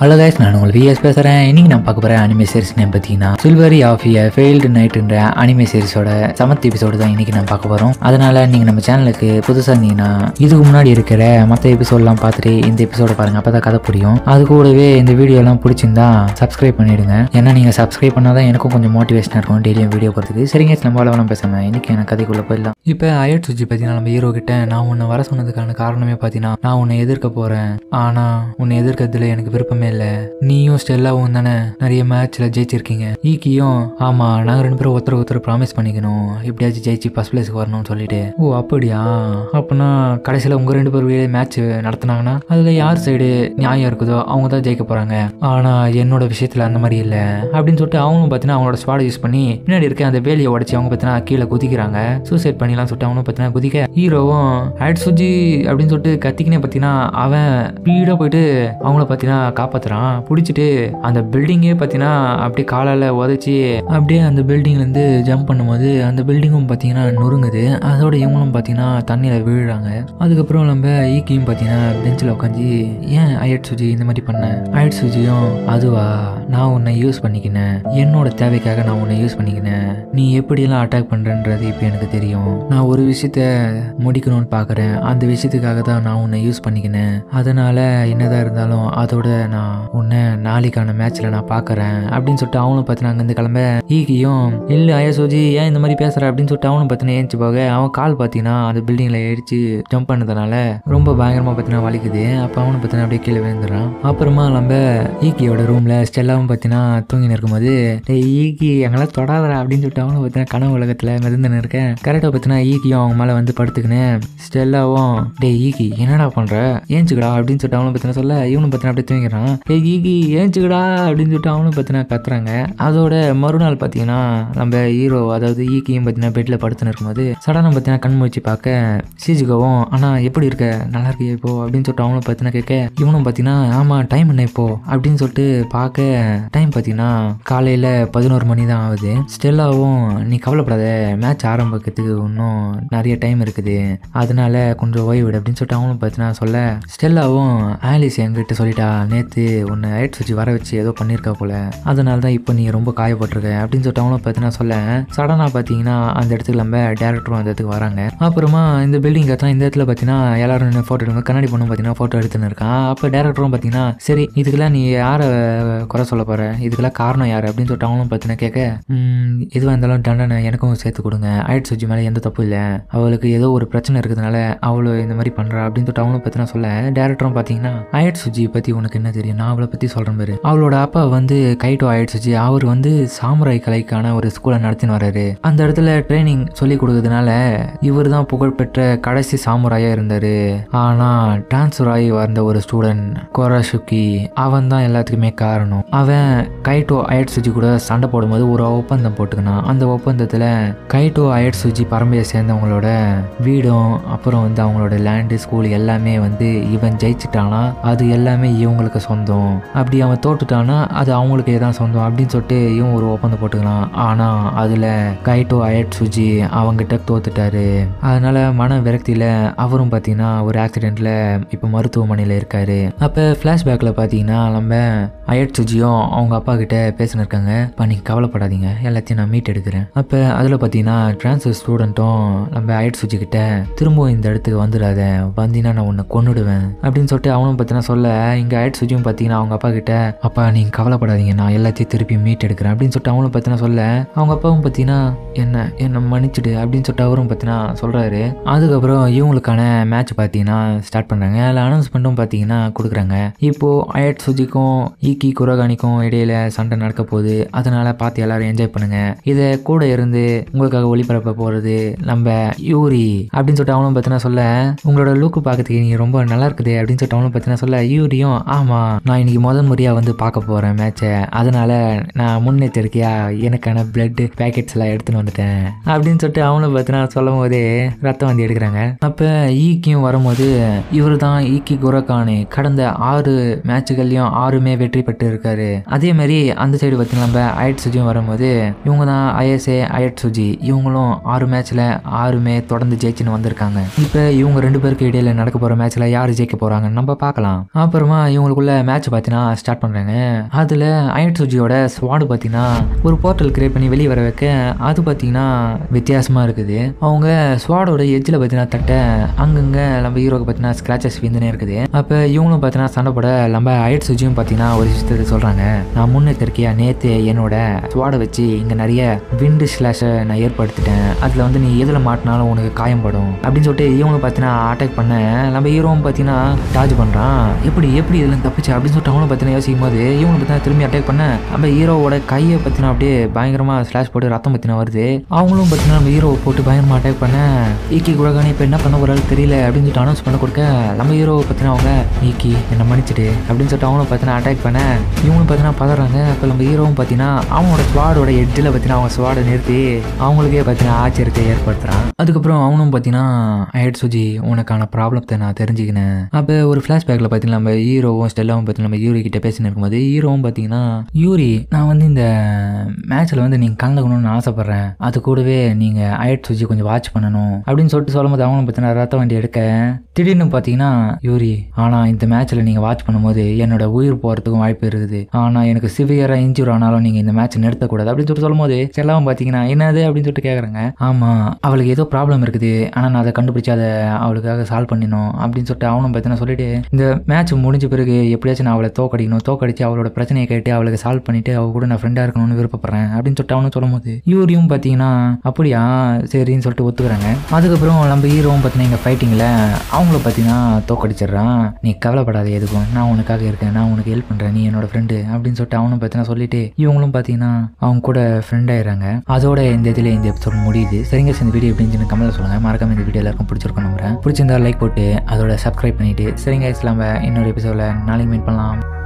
hello guys நான் உங்கள் vs பேசுகிறேன் இன்னைக்கு நான் பார்க்க போகிற அனிமே சீரிஸ் நேம் பார்த்தீங்கன்னா சில்வரி ஆஃப் எ ஃபெயில்டு நைட்டுன்ற அனிமே சீரிஸோட செவன்த் எபிசோடு தான் இன்னைக்கு நான் பார்க்க போகிறோம் அதனால நீங்கள் நம்ம சேனலுக்கு புதுசாக இருந்தீங்கன்னா இதுக்கு முன்னாடி இருக்கிற மற்ற எபிசோட்லாம் பார்த்துட்டு இந்த எபிசோட பாருங்க அப்போ தான் கதை புரியும் அது கூடவே இந்த வீடியோலாம் பிடிச்சிருந்தா சப்ஸ்கிரைப் பண்ணிடுங்க ஏன்னா நீங்கள் சப்ஸ்கிரைப் பண்ணால் தான் எனக்கும் கொஞ்சம் மோட்டிவேஷனாக இருக்கும் டெய்லியும் வீடியோ போகிறதுக்கு சரிங்க நம்ம அளவெல்லாம் பேசாமல் இன்னைக்கு எனக்கு கதைக்குள்ளே போயிடலாம் இப்போ அயட் சுஜி பார்த்தீங்கன்னா நம்ம ஹீரோ கிட்ட நான் உன்னை வர சொன்னதுக்கான காரணமே பார்த்தீங்கன்னா நான் உன்னை எதிர்க்க போகிறேன் ஆனால் உன்னை எதிர்க்கிறதுல எனக்கு விருப்பமே இல்லை நீயும் ஸ்டெல்லாவும் தானே நிறைய மேட்ச்ல ஜெயிச்சிருக்கீங்க ஈக்கியும் ஆமா நாங்க ரெண்டு பேரும் ஒருத்தர் ஒருத்தர் ப்ராமிஸ் பண்ணிக்கணும் எப்படியாச்சும் ஜெயிச்சு ஃபர்ஸ்ட் பிளேஸ்க்கு வரணும்னு சொல்லிட்டு ஓ அப்படியா அப்பனா கடைசியில் உங்க ரெண்டு பேரும் மேட்ச் நடத்துனாங்கன்னா அதுல யார் சைடு நியாயம் இருக்குதோ அவங்க தான் ஜெயிக்க போறாங்க ஆனா என்னோட விஷயத்துல அந்த மாதிரி இல்லை அப்படின்னு சொல்லிட்டு அவங்களும் பார்த்தீங்கன்னா அவங்களோட ஸ்வாடை யூஸ் பண்ணி பின்னாடி இருக்க அந்த வேலியை உடச்சி அவங்க பார்த்தீங்கன்னா கீழே குதிக்கிறாங்க சூசைட் பண்ணிலாம் சொல்லிட்டு அவனும் பார்த்தீங்கன்னா குதிக்க ஹீரோவும் ஹேட் சுஜி அப்படின்னு சொல்லிட்டு கத்திக்கினே பார்த்தீங்கன்னா அவன் ஸ்பீடாக போயிட்டு அவங்கள பார்த்தீங்கன்னா காப்பாத்துறான் பிடிச்சிட்டு அந்த பில்டிங்கே பார்த்தீங்கன்னா அப்படியே காலால் உதச்சி அப்படியே அந்த பில்டிங்லேருந்து ஜம்ப் பண்ணும்போது அந்த பில்டிங்கும் பார்த்தீங்கன்னா நொறுங்குது அதோட இவங்களும் பார்த்தீங்கன்னா தண்ணியில் விழுறாங்க அதுக்கப்புறம் நம்ம ஈக்கியும் பார்த்தீங்கன்னா பெஞ்சில் உட்காந்து ஏன் அயட் சுஜி இந்த மாதிரி பண்ண அயட் சுஜியும் அதுவா நான் உன்னை யூஸ் பண்ணிக்கினேன் என்னோட தேவைக்காக நான் உன்னை யூஸ் பண்ணிக்கினேன் நீ எப்படியெல்லாம் அட்டாக் பண்ணுறன்றது இப்போ எனக்கு தெரியும் நான் ஒரு விஷயத்த முடிக்கணும்னு பார்க்குறேன் அந்த விஷயத்துக்காக தான் நான் உன்னை யூஸ் பண்ணிக்கினேன் அதனால என்னதான் இருந்தாலும் அதோட நான் உன்னை நாளைக்கான மேட்ச்ல நான் பார்க்கறேன் அப்படின்னு சொல்லிட்டு அவனும் பார்த்தீங்கன்னா அங்கேருந்து கிளம்ப ஈகியும் இல்லை ஐயசோஜி ஏன் இந்த மாதிரி பேசுற அப்படின்னு சொல்லிட்டு அவனும் பார்த்தீங்கன்னா ஏஞ்சி போக அவன் கால் பார்த்தீங்கன்னா அந்த பில்டிங்கில் ஏறிச்சு ஜம்ப் பண்ணதுனால ரொம்ப பயங்கரமாக பார்த்தீங்கன்னா வலிக்குது அப்போ அவனும் பார்த்தீங்கன்னா அப்படியே கீழே விழுந்துடுறான் அப்புறமா நம்ம ஈகியோட ரூமில் ஸ்டெல்லாவும் பார்த்தீங்கன்னா தூங்கின்னு இருக்கும்போது டேய் ஈகி எங்கெல்லாம் தொடாதடா அப்படின்னு சொல்லிட்டு அவனும் பார்த்தீங்கன்னா கனவு உலகத்தில் மிதந்துன்னு இருக்கேன் கரெக்டாக பார்த்தீங்கன்னா ஈகியும் அவங்க மேலே வந்து படுத்துக்கின்னு ஸ்டெல்லாவும் டேய் ஈகி என்னடா பண்ணுற ஏஞ்சுக்கடா அப்படின்னு சொல்லிட்டு அவனும் பார்த்தீங்கன்னா சொல்ல இவனும் பார்த்தீங்கன்னா அப்படியே தூங்கிடுறான் டேய் ஈகி ஏஞ்சுக்கடா அப்படின்னு சொல்லிட்டு அவனும் பார்த்தீங்கன்னா கத்துறாங்க அதோட மறுநாள் பார்த்தீங்கன்னா நம்ம ஹீரோ அதாவது ஈக்கியும் பார்த்தீங்கன்னா பெட்டில் படுத்துன்னு இருக்கும்போது சடனாக பார்த்தீங்கன்னா கண் முழிச்சு பார்க்க சீஜுகவும் ஆனால் எப்படி இருக்க நல்லா இருக்கியா இப்போ அப்படின்னு சொல்லிட்டு அவனும் பார்த்தீங்கன்னா கேட்க இவனும் பார்த்தீங்கன்னா ஆமாம் டைம் என்ன இப்போ அப்படின்னு சொல்லிட்டு பார்க்க டைம் பார்த்தீங்கன்னா காலையில் பதினோரு மணி தான் ஆகுது ஸ்டெல்லாவும் நீ கவலைப்படாத மேட்ச் ஆரம்பிக்கிறதுக்கு இன்னும் நிறைய டைம் இருக்குது அதனால கொஞ்சம் ஓய்வு விடு அப்படின்னு சொல்லிட்டு அவனும் பார்த்தீங்கன்னா சொல்ல ஸ்டெல்லாவும் ஆலிஸ் என்கிட்ட சொல்லிட்டா நேற்று உன்னை ஹைட் வச்சு வர வச்சு ஏதோ பண்ணியிருக்கா போல அதனால தான் இப்போ நீ ரொம்ப காயப்பட்டிருக்க அப்படின்னு சொல்லிட்டு அவனும் பார்த்தீங்கன்னா சொல்ல சடனாக பார்த்தீங்கன்னா அந்த இடத்துக்கு நம்ம டேரக்டரும் அந்த இடத்துக்கு வராங்க அப்புறமா இந்த பில்டிங் கத்தலாம் இந்த இடத்துல பார்த்தீங்கன்னா எல்லாரும் ஃபோட்டோ எடுங்க கண்ணாடி பொண்ணும் பார்த்தீங்கன்னா ஃபோட்டோ எடுத்துன்னு இருக்கான் அப்போ டேரக்டரும் பார்த்தீங்கன்னா சரி இதுக்கெல்லாம் நீ யாரை குறை சொல்ல போற இதுக்கெல்லாம் காரணம் யார் அப்படின்னு சொல்லிட்டு அவங்களும் பார்த்தீங்கன்னா கேட்க "ம், எதுவாக இருந்தாலும் தண்டனை எனக்கும் சேர்த்து கொடுங்க ஆயிட் சுஜி மேலே எந்த தப்பு இல்லை அவளுக்கு ஏதோ ஒரு பிரச்சனை இருக்கிறதுனால அவளை இந்த மாதிரி பண்ணுறா அப்படின்னு சொல்லிட்டு அவங்களும் பார்த்தீங்கன்னா சொல்ல டேரக்டரும் பார்த்தீங்கன்னா ஆயிட் சுஜி பற்றி உனக்கு என்ன தெரியும் நான் அவளை பற்றி சொல்கிறேன் பாரு அவளோட அப்பா வந்து கைட்டோ ஆயிட் சுஜி அவர் வந்து சாமுராய் கலைக்கான ஒரு ஸ்கூலை நடத்தின்னு வராரு அந்த இடத்துல ட்ரைனிங் சொல்லி கொடுக்கறதுனால இவர் தான் புகழ்பெற்ற கடைசி சாமுராயா இருந்தாரு ஆனா டிரான்ஸ்ஃபர் ஆகி வந்த ஒரு ஸ்டூடெண்ட் கொராஷுக்கி அவன் தான் எல்லாத்துக்குமே காரணம் அவன் கைட்டோ அயட் சுஜி கூட சண்டை போடும்போது ஒரு ஒப்பந்தம் போட்டுக்கினான் அந்த ஒப்பந்தத்துல கைட்டோ அயட் சுஜி பரம்பரையை சேர்ந்தவங்களோட வீடும் அப்புறம் வந்து அவங்களோட லேண்டு ஸ்கூல் எல்லாமே வந்து இவன் ஜெயிச்சிட்டானா அது எல்லாமே இவங்களுக்கு சொந்தம் அப்படி அவன் தோத்துட்டானா அது அவங்களுக்கே தான் சொந்தம் அப்படின்னு சொல்லிட்டு இவன் ஒரு ஒப்பந்தம் போட்டுக்கலாம் ஆனா அதுல கைட்டோ அயட் சுஜி அவங்கிட்ட தோத்துட்டாரு அதனால மன விரக்தியில அவரும் பார்த்தீங்கன்னா ஒரு ஆக்சிடென்ட்ல இப்போ மருத்துவமனையில் இருக்காரு அப்போ ஃப்ளாஷ்பேக்கில் பார்த்தீங்கன்னா நம்ம அயட் சுஜியும் அவங்க அப்பா கிட்ட பேசின்னு இருக்காங்க "அப்பா, நீங்க கவலைப்படாதீங்க எல்லாத்தையும் நான் மீட் எடுக்கிறேன் அப்போ அதில் பார்த்தீங்கன்னா ட்ரான்ஸ்ஃபர் ஸ்டூடெண்ட்டும் நம்ம அயட் சுஜி கிட்ட திரும்பவும் இந்த இடத்துக்கு வந்துடாத வந்தீங்கன்னா நான் உன்னை கொன்னுடுவேன் அப்படின்னு சொல்லிட்டு அவனும் பார்த்தீங்கன்னா சொல்ல இங்கே அயட் சுஜியும் பார்த்தீங்கன்னா அவங்க அப்பா கிட்ட அப்பா நீங்கள் கவலைப்படாதீங்க நான் எல்லாத்தையும் திருப்பி மீட் எடுக்கிறேன் அப்படின்னு சொல்லிட்டு அவனும் பார்த்தீங்கன்னா சொல்ல அவங்க அப்பாவும் பார்த்தீங்கன்னா என்ன என்ன மன்னிச்சிடு அப்படின்னு சொல்லிட்டு அவரும் பார்த்தீங்கன்னா சொல்கிறாரு அதுக்கப்புறம் இவங்களுக்கான மேட்ச் பார்த்தீங்கன்னா ஸ்டார்ட் பண்ணுறாங்க அதில் அனௌன்ஸ்மெண்ட்டும் பார்த்தீங்கன்னா கொடுக்குறாங்க இப்போது அயட் சுஜிக்கும் ஈக்கி குரகானிக்கும் இடையில சண்டை நடக்க போகுது அதனால பார்த்து எல்லாரும் என்ஜாய் பண்ணுங்க இதை கூட இருந்து உங்களுக்காக ஒளிபரப்ப போகிறது நம்ம யூரி அப்படின்னு சொல்லிட்டு அவனும் பார்த்தீங்கன்னா சொல்ல உங்களோட லுக்கு பார்க்கறதுக்கு நீ ரொம்ப நல்லா இருக்குது அப்படின்னு சொல்லிட்டு அவனும் பார்த்தீங்கன்னா சொல்ல யூரியும் ஆமாம் நான் இன்னைக்கு முதல் முறையாக வந்து பார்க்க போகிறேன் மேட்சை அதனால நான் முன்னெச்சரிக்கையா எனக்கான பிளட் பேக்கெட்ஸ் எல்லாம் எடுத்துன்னு வந்துட்டேன் அப்படின்னு சொல்லிட்டு அவனும் பார்த்தீங்கன்னா சொல்லும் போதே ரத்தம் வந்து எடுக்கிறாங்க அப்போ ஈக்கியும் வரும்போது இவர் தான் ஈக்கி குரகானு கடந்த ஆறு மேட்சுகள்லையும் ஆறுமே வெற்றி பெற்று இருக்காரு அதே மாதிரி அந்த சைடு பார்த்தீங்கன்னா நம்ம அயட் சுஜியும் வரும்போது இவங்க தான் ஐஎஸ்ஏ அயட் சுஜி இவங்களும் ஆறு மேட்ச்ல ஆறுமே தொடர்ந்து ஜெயிச்சுன்னு வந்திருக்காங்க இப்போ இவங்க ரெண்டு பேருக்கு இடையில நடக்க போற மேட்ச்ல யார் ஜெயிக்க போறாங்கன்னு நம்ம பார்க்கலாம் அப்புறமா இவங்களுக்குள்ள மேட்ச் பார்த்தீங்கன்னா ஸ்டார்ட் பண்ணுறாங்க அதில் அயன் சுஜியோட ஸ்வாடு பார்த்தீங்கன்னா ஒரு போர்ட்டல் கிரியேட் பண்ணி வெளியே வர வைக்க அது பார்த்தீங்கன்னா வித்தியாசமாக இருக்குது அவங்க ஸ்வாடோட எஜ்ஜில் பார்த்தீங்கன்னா தட்ட அங்கங்கே நம்ம ஹீரோக்கு பார்த்தீங்கன்னா ஸ்க்ராச்சஸ் விந்துனே இருக்குது அப்போ இவங்களும் பார்த்தீங்கன்னா சண்டை போட நம்ம அயட் சுஜியும் பார்த்தீங்கன்னா ஒரு விஷயத்தை சொல்கிறாங்க நான் முன்னெச்சரிக்கையாக நேற்று என்னோட ஸ்வாடை வச்சு இங்கே நிறைய விண்டு ஸ்லாஷை நான் ஏற்படுத்திட்டேன் அதில் வந்து நீ எதில் மாட்டினாலும் உனக்கு காயம்படும் அப்படின்னு சொல்லிட்டு இவங்களும் பார்த்தீங்கன்னா அட்டாக் பண்ண நம்ம ஹீரோவும் பார்த்தீங்கன்னா டார்ஜ் பண்ணுறான் எப்படி எப்படி இதில் தப்பிச்சு அப்படின்னு சொல்லிட்டு அவங்களும் பார்த்தீங்கன்னா யோசிக்கும் போது இவங்களும் பார்த்தீங்கன்னா திரும்பி அட்டாக் பண்ண நம்ம ஹீரோவோட கையை பார்த்தீங்கன்னா அப்படியே பயங்கரமாக ஸ்லாஷ் போட்டு ரத்தம் பார்த்தீங்கன்னா வருது அவங்களும் பார்த்தீங்கன்னா நம்ம ஹீரோவை போட்டு பயங்கரமாக அட்டாக் பண்ண ஈக்கி குழகானி இப்போ என்ன பண்ண போறாரு தெரியல அப்படின்னு சொல்லிட்டு அனௌன்ஸ் பண்ண கொடுக்க நம்ம ஹீரோவை பார்த்தீங்கன்னா அவங்க ஈக்கி என்ன மன்னிச்சிடு அப்படின்னு சொல்லிட்டு அவங்களும் பார்த்தீங்கன்னா அட்டாக் பண்ண இவங்களும் பார்த்தீங்கன்னா பதறாங்க அப்போ நம்ம ஹீரோவும் பார்த்தீங்கன்னா அவங்களோட ஸ்வாடோட எட்ஜில் பார்த்தீங்கன்னா அவங்க ஸ்வாடை நிறுத்தி அவங்களுக்கே பார்த்தீங்கன்னா ஆச்சரியத்தை ஏற்படுத்துறான் அதுக்கப்புறம் அவனும் பார்த்தீங்கன்னா ஹெட் சுஜி உனக்கான ப்ராப்ளத்தை நான் தெரிஞ்சுக்கினேன் அப்போ ஒரு ஃப்ளாஷ்பேக்கில் பார்த்தீங்கன்னா நம்ம ஹீரோவும் ஸ்டெல்லாவும் பார்த்தீங்கன்னா நம்ம யூரி கிட்ட பேசின்னு இருக்கும்போது ஹீரோவும் பார்த்தீங்கன்னா யூரி நான் வந்து இந்த மேட்ச்சில் வந்து நீங்கள் கலந்துக்கணும்னு ஆசைப்பட்றேன் அது கூடவே நீங்கள் அயட் சுஜி கொஞ்சம் வாட்ச் பண்ணணும் அப்படின்னு சொல்லிட்டு சொல்லும்போது அவங்களும் பார்த்தீங்கன்னா ரத்த வண்டி எடுக்க திடீர்னு பார்த்தீங்கன்னா யூரி ஆனால் இந்த மேட்ச்சில் நீங்கள் வாட்ச் பண்ணும்போது என்னோட உயிர் போகிறதுக்கும் வாய்ப்பு இருக்குது ஆனால் எனக்கு சிவியராக இன்ஜூர் ஆனாலும் நீங்கள் இந்த மேட்ச் நிறுத்தக்கூடாது அப்படின்னு சொல்லிட்டு சொல்லும்போது செல்லாவும் பார்த்தீங்கன்னா என்னது அப்படின்னு சொல்லிட்டு கேட்குறாங்க ஆமாம் அவளுக்கு ஏதோ ப்ராப்ளம் இருக்குது ஆனால் நான் அதை கண்டுபிடிச்சி அதை அவளுக்காக சால்வ் பண்ணிடணும் அப்படின்னு சொல்லிட்டு அவனும் பார்த்தீங்கன்னா சொல்லிட்டு இந்த மேட்ச் முடிஞ்ச பிறகு எப்படியாச்சும் நான் அவளை தோக்கடிக்கணும் தோக்கடிச்சு அவளோட பிரச்சனையை கேட்டு அவளுக்கு சால்வ் பண்ணிட்டு அவ கூட நான் ஃப்ரெண்டாக இருக்கணும்னு விருப்பப்படுறேன் அப்படின்னு சொல்லிட்டு அவனும் சொல்லும்போது யூரியும் பார்த்தீங்கன்னா அப்படியா சரின்னு சொல்லிட்டு ஒத்துக்கிறாங்க அதுக்கப்புறம் நம்ம ஹீரோவும் பார்த்தீங்கன்னா எங்கள் ஃபைட்டிங்கில் அவங்கள பார்த்தீங்கன்னா தோக்கடிச்சிடுறான் நீ கவலைப்படாத எதுக்கும் நான் உனக்காக இருக்கேன் நான் உனக்கு ஹெல்ப் பண்ணுறேன் நீ என்னோட ஃப்ரெண்டு அப்படின்னு சொல்லிட்டு அவனும் பார்த்தீங்கன்னா சொல்லிட்டு இவங்களும் பார்த்தீங்கன்னா அவங்க கூட ஃப்ரெண்ட் ஆயிடுறாங்க அதோட இந்த இதில் இந்த எபிசோட் முடியுது சரிங்க சார் இந்த வீடியோ எப்படி இருந்துச்சுன்னு கமெண்ட்ல சொல்லுங்கள் மறக்காம இந்த வீடியோ எல்லாருக்கும் பிடிச்சிருக்கும் நம்புறேன் பிடிச்சிருந்தா லைக் போட்டு அதோட சப்ஸ்கிரைப் பண்ணிட்டு சரிங்க நம்ம இன்னொரு எபிசோடில் நாளைக்கு மீட் பண்ணலாம்